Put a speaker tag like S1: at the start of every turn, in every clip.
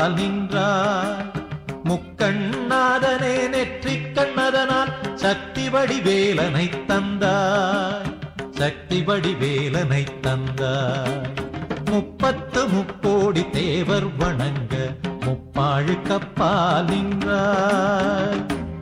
S1: கப்பால் நின்றாய் முக்கண்ணாதனே நெற்றிக் கண்ணதனால் சக்தி வடிவேலனை தந்தாய் சக்தி வடிவேலனை தந்தாய் முப்பத்து முக்கோடி தேவர் வணங்க முப்பாழு கப்பால் நின்றாய்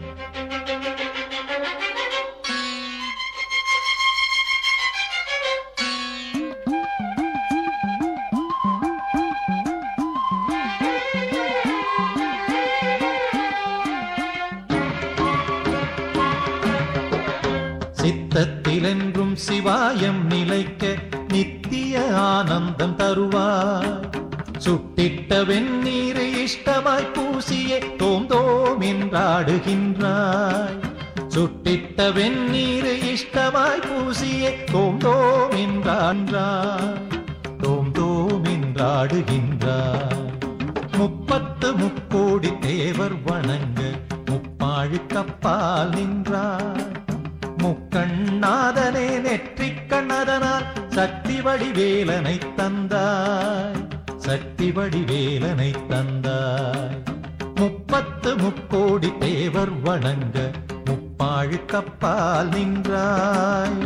S1: சித்தத்திலென்றும் சிவாயம் நிலைக்க நித்திய ஆனந்தம் தருவாய் சுட்டிட்ட வெந்நீரை இஷ்டமாய் பூசியே தோம் தோம் என்றாடுகின்றாய் சுட்டிட்ட வெந்நீரை இஷ்டமாய் பூசியே தோம் தோம் என்றான்றாய் தோம் தோம் என்றாடுகின்றாய் முப்பத்து முக்கோடி தேவர் வணங்க முப்பாழு கப்பால் நின்றாய் முக்கண்ணாதனே நெற்றிக் கண்ணதனால் சக்தி வடிவேலனை தந்தாய் சக்தி வடிவேலனை தந்தாய் முப்பத்து முக்கோடி தேவர் வணங்க முப்பாழு கப்பால் நின்றாய்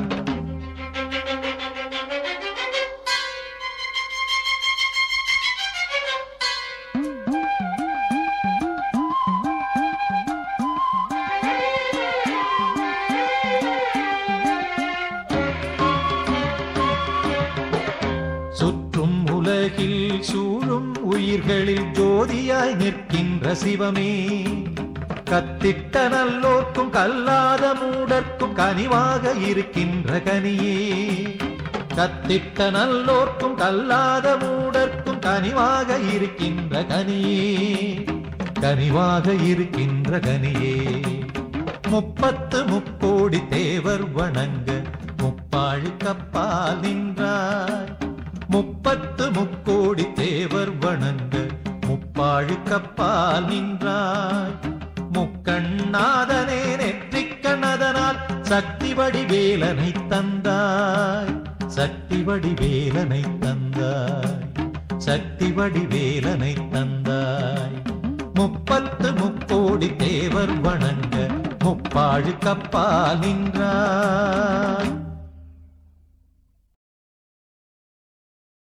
S1: சுற்றும் உலகில் சூழும் உயிர்களில் ஜோதியாய் நிற்கின்ற சிவமே கத்திட்ட நல்லோர்க்கும் கல்லாத மூடர்க்கும் கனிவாக இருக்கின்ற கனியே கத்திட்ட நல்லோர்க்கும் கல்லாத மூடர்க்கும் கனிவாக இருக்கின்ற கனியே கனிவாக இருக்கின்ற கனியே முப்பத்து முக்கோடி தேவர் வணங்க முப்பாழு கப்பால் நின்றாய் முப்பத்து முக்கோடி தேவர் வணங்க முப்பாழு கப்பால் நின்றாய் முக்கண்ணாதனே நெற்றிக் கண்ணதனால் சக்தி வடிவேலனை தந்தாய் சக்தி வடிவேலனை தந்தாய் சக்தி வடிவேலனை தந்தாய் முப்பத்து முக்கோடி தேவர் வணங்க முப்பாழு கப்பால் நின்றாய்